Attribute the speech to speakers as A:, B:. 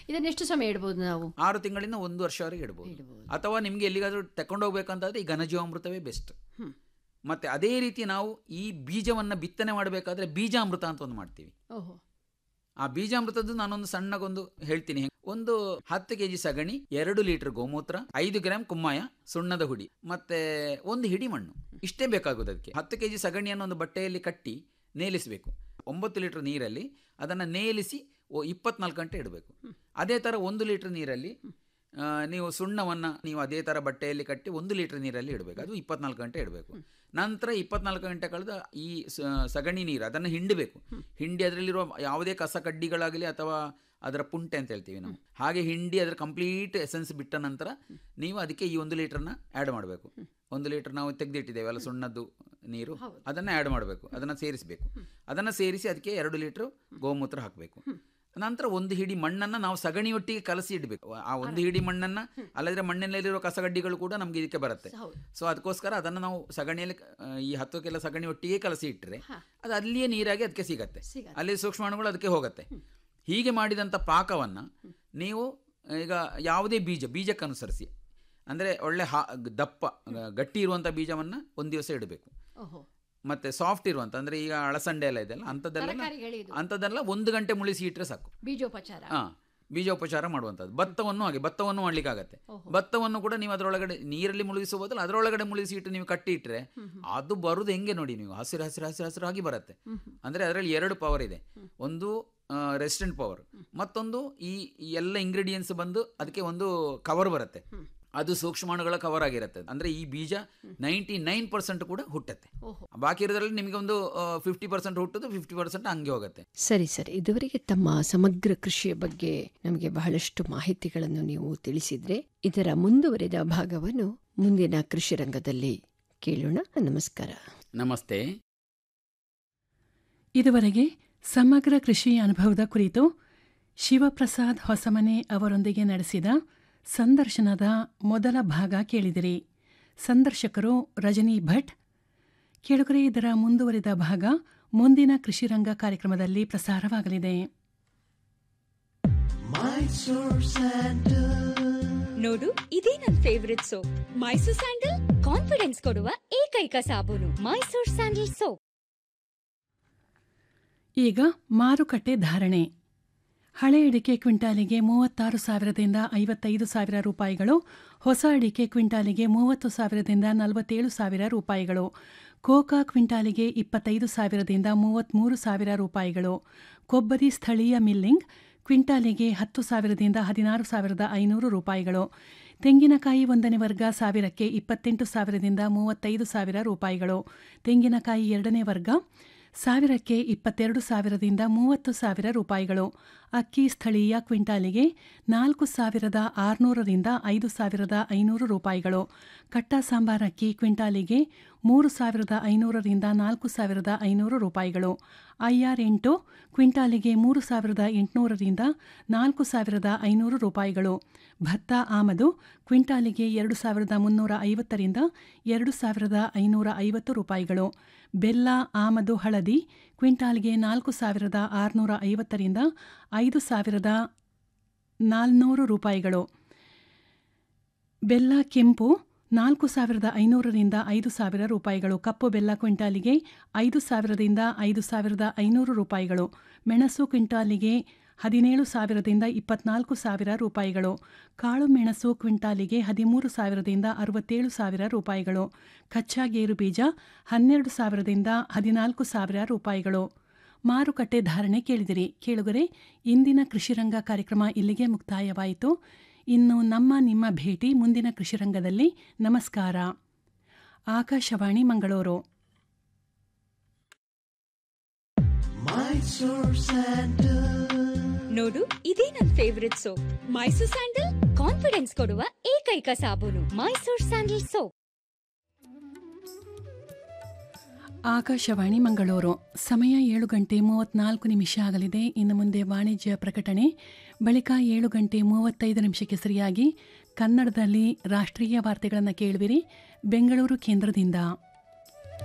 A: ಇದನ್ನ ಎಷ್ಟು ಸಮಯ ಇಡ್ಬೋದು ನಾವು
B: ಆರು ತಿಂಗಳಿಂದ ಒಂದು ವರ್ಷವರೆಗೆ ಇಡ್ಬೋದು ಅಥವಾ ನಿಮಗೆ ಎಲ್ಲಿಗಾದ್ರೂ ತಕೊಂಡು ಹೋಗ್ಬೇಕಂತಾದ್ರೆ ಈ ಘನಜೀವಾಮೃತವೇ ಬೆಸ್ಟ್ ಮತ್ತೆ ಅದೇ ರೀತಿ ನಾವು ಈ ಬೀಜವನ್ನು ಬಿತ್ತನೆ ಮಾಡಬೇಕಾದ್ರೆ ಬೀಜಾಮೃತ ಅಂತ ಒಂದು ಮಾಡ್ತೀವಿ
A: ಓಹೋ
B: ಆ ಬೀಜಾಮೃತದ್ದು ನಾನೊಂದು ಸಣ್ಣಗೊಂದು ಹೇಳ್ತೀನಿ ಒಂದು ಹತ್ತು ಕೆಜಿ ಸಗಣಿ ಎರಡು ಲೀಟರ್ ಗೋಮೂತ್ರ ಐದು ಗ್ರಾಮ್ ಕುಮ್ಮಾಯ ಸುಣ್ಣದ ಹುಡಿ ಮತ್ತೆ ಒಂದು ಹಿಡಿ ಮಣ್ಣು ಇಷ್ಟೇ ಬೇಕಾಗೋದು ಅದಕ್ಕೆ ಹತ್ತು ಕೆಜಿ ಸಗಣಿಯನ್ನು ಒಂದು ಬಟ್ಟೆಯಲ್ಲಿ ಕಟ್ಟಿ ನೇಲಿಸಬೇಕು ಒಂಬತ್ತು ಲೀಟರ್ ನೀರಲ್ಲಿ ಅದನ್ನು ನೇಲಿಸಿ ಓ ಇಪ್ಪತ್ನಾಲ್ಕು ಗಂಟೆ ಇಡಬೇಕು ಅದೇ ಥರ ಒಂದು ಲೀಟರ್ ನೀರಲ್ಲಿ ಆ, ನೀವು ಸುಣ್ಣವನ್ನು ನೀವು ಅದೇ ಥರ ಬಟ್ಟೆಯಲ್ಲಿ ಕಟ್ಟಿ ಒಂದು ಲೀಟರ್ ನೀರಲ್ಲಿ ಇಡಬೇಕು ಅದು ಇಪ್ಪತ್ನಾಲ್ಕು ಗಂಟೆ ಇಡಬೇಕು ನಂತರ ಇಪ್ಪತ್ನಾಲ್ಕು ಗಂಟೆ ಕಳೆದ ಈ ಸ- ಸಗಣಿ ನೀರು ಅದನ್ನು ಹಿಂಡಬೇಕು ಹಿಂಡಿ ಅದರಲ್ಲಿರುವ ಯಾವುದೇ ಕಸ ಕಡ್ಡಿಗಳಾಗಲಿ ಅಥವಾ ಅದರ ಪುಂಟೆ ಅಂತ ಹೇಳ್ತೀವಿ ನಾವು ಹಾಗೆ ಹಿಂಡಿ ಅದರ ಕಂಪ್ಲೀಟ್ ಎಸೆನ್ಸ್ ಬಿಟ್ಟ ನಂತರ ನೀವು ಅದಕ್ಕೆ ಈ ಒಂದು ಲೀಟರ್ನ ಆ್ಯಡ್ ಮಾಡಬೇಕು ಒಂದು ಲೀಟರ್ ನಾವು ತೆಗೆದಿಟ್ಟಿದ್ದೇವೆ ಅಲ್ಲ ಸುಣ್ಣದ್ದು ನೀರು ಅದನ್ನು ಆ್ಯಡ್ ಮಾಡಬೇಕು ಅದನ್ನು ಸೇರಿಸಬೇಕು ಅದನ್ನು ಸೇರಿಸಿ ಅದಕ್ಕೆ ಎರಡು ಲೀಟ್ರ್ ಗೋಮೂತ್ರ ಹಾಕಬೇಕು ನಂತರ ಒಂದು ಹಿಡಿ ಮಣ್ಣನ್ನು ನಾವು ಸಗಣಿಯೊಟ್ಟಿಗೆ ಕಲಸಿ ಇಡಬೇಕು ಆ ಒಂದು ಹಿಡಿ ಮಣ್ಣನ್ನು ಅಲ್ಲದ್ರೆ ಮಣ್ಣಿನಲ್ಲಿರುವ ಕಸಗಡ್ಡಿಗಳು ಕೂಡ ನಮಗೆ ಇದಕ್ಕೆ ಬರುತ್ತೆ ಸೊ ಅದಕ್ಕೋಸ್ಕರ ಅದನ್ನು ನಾವು ಸಗಣಿಯಲ್ಲಿ ಆ, ಈ ಹತ್ತು ಕೆಲ ಸಗಣಿ ಒಟ್ಟಿಗೆ ಕಲಸಿ ಇಟ್ಟರೆ ಅದು ಅಲ್ಲಿಯೇ ನೀರಾಗಿ ಅದಕ್ಕೆ ಸಿಗತ್ತೆ ಅಲ್ಲಿ ಸೂಕ್ಷ್ಮಾಣುಗಳು ಅದಕ್ಕೆ ಹೋಗುತ್ತೆ ಹೀಗೆ ಮಾಡಿದಂಥ ಪಾಕವನ್ನು ನೀವು ಈಗ ಯಾವುದೇ ಬೀಜ ಬೀಜಕ್ಕನುಸರಿಸಿ ಅಂದರೆ ಒಳ್ಳೆ ಹಾ ದಪ್ಪ ಗಟ್ಟಿ ಇರುವಂಥ ಬೀಜವನ್ನು ಒಂದು ದಿವಸ ಇಡಬೇಕು
A: ಓಹೋ
B: ಮತ್ತೆ ಸಾಫ್ಟ್ ಇರುವಂಥ ಅಂದರೆ ಈಗ ಅಳಸಂಡೆ ಎಲ್ಲ ಇದೆಲ್ಲ ಅಂಥದ್ದೆಲ್ಲ
A: ತರಕಾರಿಗಳಿದು.
B: ಅಂಥದ್ದೆಲ್ಲ ಒಂದು ಗಂಟೆ ಮುಳಿಸಿ ಇಟ್ಟರೆ ಸಾಕು
A: ಬೀಜೋಪಚಾರ
B: ಹಾಂ ಬೀಜೋಪಚಾರ ಮಾಡುವಂಥದ್ದು ಭತ್ತವನ್ನು ಹಾಗೆ ಭತ್ತವನ್ನು ಮಾಡ್ಲಿಕ್ಕಾಗತ್ತೆ ಭತ್ತವನ್ನು ಕೂಡ ನೀವು ಅದರೊಳಗಡೆ ನೀರಲ್ಲಿ ಮುಳುಗಿಸುವ ಬದಲು ಅದರೊಳಗಡೆ ಮುಳುಗಿಸಿ ಇಟ್ಟು ನೀವು ಕಟ್ಟಿ ಇಟ್ಟರೆ ಅದು ಬರುದು ಹೆಂಗೆ ನೋಡಿ ನೀವು ಹಸಿರು ಹಸಿರು ಹಸಿರು ಹಸಿರಾಗಿ ಬರುತ್ತೆ ಅಂದರೆ ಅದರಲ್ಲಿ ಎರಡು ಪವರ್ ಇದೆ ಒಂದು ರೆಸಿಸ್ಟೆಂಟ್ ಪವರ್ ಮತ್ತೊಂದು ಈ ಈ ಎಲ್ಲ ಇಂಗ್ರೀಡಿಯೆಂಟ್ಸ್ ಬಂದು ಅದಕ್ಕೆ ಒಂದು ಕವರ್ ಬರುತ್ತೆ ಅದು ಸೂಕ್ಷ್ಮಾಣುಗಳ ಕವರ್ ಆಗಿರುತ್ತೆ ಅಂದ್ರೆ ಈ ಬೀಜ ನೈಂಟಿ ನೈನ್ ಪರ್ಸೆಂಟ್ ಕೂಡ ಹುಟ್ಟತ್ತೆ ಬಾಕಿ ಇರೋದ್ರಲ್ಲಿ ನಿಮಗೆ ಒಂದು ಫಿಫ್ಟಿ ಪರ್ಸೆಂಟ್ ಹುಟ್ಟುದು ಫಿಫ್ಟಿ ಪರ್ಸೆಂಟ್ ಹಂಗೆ ಹೋಗುತ್ತೆ
A: ಸರಿ ಸರ್ ಇದುವರೆಗೆ ತಮ್ಮ ಸಮಗ್ರ ಕೃಷಿಯ ಬಗ್ಗೆ ನಮಗೆ ಬಹಳಷ್ಟು ಮಾಹಿತಿಗಳನ್ನು ನೀವು ತಿಳಿಸಿದ್ರೆ ಇದರ ಮುಂದುವರಿದ ಭಾಗವನ್ನು ಮುಂದಿನ ಕೃಷಿ ರಂಗದಲ್ಲಿ ಕೇಳೋಣ ನಮಸ್ಕಾರ
B: ನಮಸ್ತೆ
C: ಇದುವರೆಗೆ ಸಮಗ್ರ ಕೃಷಿ ಅನುಭವದ ಕುರಿತು ಶಿವಪ್ರಸಾದ್ ಹೊಸಮನೆ ಅವರೊಂದಿಗೆ ನಡೆಸಿದ ಸಂದರ್ಶನದ ಮೊದಲ ಭಾಗ ಕೇಳಿದಿರಿ ಸಂದರ್ಶಕರು ರಜನಿ ಭಟ್ ಕೇಳುಗರೆ ಇದರ ಮುಂದುವರಿದ ಭಾಗ ಮುಂದಿನ ಕೃಷಿ ರಂಗ ಕಾರ್ಯಕ್ರಮದಲ್ಲಿ ಪ್ರಸಾರವಾಗಲಿದೆ
D: ನೋಡು ಇದೇ ನನ್ favourite soap Mysore sandal confidence ಕೊಡುವ ಏಕೈಕ ಸಾಬೂನು ಮೈಸೂರ್ ಸ್ಯಾಂಡಲ್ ಸೋಪ್
C: ಈಗ ಮಾರುಕಟ್ಟೆ ಧಾರಣೆ ಹಳೆ ಅಡಿಕೆ ಕ್ವಿಂಟಾಲಿಗೆ ಮೂವತ್ತಾರು ಸಾವಿರದಿಂದ ಐವತ್ತೈದು ಸಾವಿರ ರೂಪಾಯಿಗಳು ಹೊಸ ಅಡಿಕೆ ಕ್ವಿಂಟಾಲಿಗೆ ಮೂವತ್ತು ಸಾವಿರದಿಂದ ನಲವತ್ತೇಳು ಸಾವಿರ ರೂಪಾಯಿಗಳು ಕೋಕಾ ಕ್ವಿಂಟಾಲಿಗೆ ಇಪ್ಪತ್ತೈದು ಸಾವಿರದಿಂದ ಮೂವತ್ತ್ಮೂರು ಸಾವಿರ ರೂಪಾಯಿಗಳು ಕೊಬ್ಬರಿ ಸ್ಥಳೀಯ ಮಿಲ್ಲಿಂಗ್ ಕ್ವಿಂಟಾಲಿಗೆ ಹತ್ತು ಸಾವಿರದಿಂದ ಹದಿನಾರು ಸಾವಿರದ ಐನೂರು ರೂಪಾಯಿಗಳು ತೆಂಗಿನಕಾಯಿ ಒಂದನೇ ವರ್ಗ ಸಾವಿರಕ್ಕೆ ಇಪ್ಪತ್ತೆಂಟು ಸಾವಿರದಿಂದ ಮೂವತ್ತೈದು ಸಾವಿರ ರೂಪಾಯಿಗಳು ತೆಂಗಿನಕಾಯಿ ಎರಡನೇ ವರ್ಗ ಸಾವಿರಕ್ಕೆ ಇಪ್ಪತ್ತೆರಡು ಸಾವಿರದಿಂದ ಮೂವತ್ತು ಸಾವಿರ ರೂಪಾಯಿಗಳು ಅಕ್ಕಿ ಸ್ಥಳೀಯ ಕ್ವಿಂಟಾಲಿಗೆ ನಾಲ್ಕು ಸಾವಿರದ ಆರುನೂರರಿಂದ ಐದು ಸಾವಿರದ ಐನೂರು ರೂಪಾಯಿಗಳು ಕಟ್ಟ ಸಾಂಬಾರ್ ಅಕ್ಕಿ ಕ್ವಿಂಟಾಲಿಗೆ ಮೂರು ಸಾವಿರದ ಐನೂರರಿಂದ ನಾಲ್ಕು ಸಾವಿರದ ಐನೂರು ರೂಪಾಯಿಗಳು ಐಆರ್ ಎಂಟು ಕ್ವಿಂಟಾಲಿಗೆ ಮೂರು ಸಾವಿರದ ಎಂಟುನೂರರಿಂದ ನಾಲ್ಕು ಸಾವಿರದ ಐನೂರು ರೂಪಾಯಿಗಳು ಭತ್ತ ಆಮದು ಕ್ವಿಂಟಾಲಿಗೆ ಎರಡು ಸಾವಿರದ ಮುನ್ನೂರ ಐವತ್ತರಿಂದ ಎರಡು ಸಾವಿರದ ಐನೂರ ಐವತ್ತು ರೂಪಾಯಿಗಳು ಬೆಲ್ಲ ಆಮದು ಹಳದಿ ಕ್ವಿಂಟಾಲ್ಗೆ ನಾಲ್ಕು ಸಾವಿರದ ಆರುನೂರ ಐವತ್ತರಿಂದ ಐದು ಸಾವಿರದ ನಾಲ್ನೂರು ರೂಪಾಯಿಗಳು ಬೆಲ್ಲ ಕೆಂಪು ನಾಲ್ಕು ಸಾವಿರದ ಐನೂರರಿಂದ ಐದು ಸಾವಿರ ರೂಪಾಯಿಗಳು ಕಪ್ಪು ಬೆಲ್ಲ ಕ್ವಿಂಟಾಲಿಗೆ ಐದು ಸಾವಿರದಿಂದ ಐದು ಸಾವಿರದ ಐನೂರು ರೂಪಾಯಿಗಳು ಮೆಣಸು ಕ್ವಿಂಟಾಲಿಗೆ ಹದಿನೇಳು ಸಾವಿರದಿಂದ ಇಪ್ಪತ್ನಾಲ್ಕು ಸಾವಿರ ರೂಪಾಯಿಗಳು ಕಾಳು ಮೆಣಸು ಕ್ವಿಂಟಾಲಿಗೆ ಹದಿಮೂರು ಸಾವಿರದಿಂದ ಅರವತ್ತೇಳು ಸಾವಿರ ರೂಪಾಯಿಗಳು ಕಚ್ಚಾ ಗೇರು ಬೀಜ ಹನ್ನೆರಡು ಸಾವಿರದಿಂದ ಹದಿನಾಲ್ಕು ಸಾವಿರ ರೂಪಾಯಿಗಳು ಮಾರುಕಟ್ಟೆ ಧಾರಣೆ ಕೇಳಿದಿರಿ ಕೇಳುಗರೆ ಇಂದಿನ ಕೃಷಿರಂಗ ಕಾರ್ಯಕ್ರಮ ಇಲ್ಲಿಗೆ ಮುಕ್ತಾಯವಾಯಿತು ಇನ್ನು ನಮ್ಮ ನಿಮ್ಮ ಭೇಟಿ ಮುಂದಿನ ಕೃಷಿರಂಗದಲ್ಲಿ ನಮಸ್ಕಾರ ಆಕಾಶವಾಣಿ ಮಂಗಳೂರು
D: ನೋಡು ಇದೇ ನನ್ favourite soap Mysore sandal confidence ಕೊಡುವ ಏಕೈಕ ಸಾಬೂನು ಮೈಸೂರ್ ಸ್ಯಾಂಡಲ್ ಸೋಪ್
C: ಆಕಾಶವಾಣಿ ಮಂಗಳೂರು ಸಮಯ ಏಳು ಗಂಟೆ ಮೂವತ್ನಾಲ್ಕು ನಿಮಿಷ ಆಗಲಿದೆ ಇನ್ನು ಮುಂದೆ ವಾಣಿಜ್ಯ ಪ್ರಕಟಣೆ ಬಳಿಕ ಏಳು ಗಂಟೆ ಮೂವತ್ತೈದು ನಿಮಿಷಕ್ಕೆ ಸರಿಯಾಗಿ ಕನ್ನಡದಲ್ಲಿ ರಾಷ್ಟ್ರೀಯ ವಾರ್ತೆಗಳನ್ನು ಕೇಳುವಿರಿ ಬೆಂಗಳೂರು ಕೇಂದ್ರದಿಂದ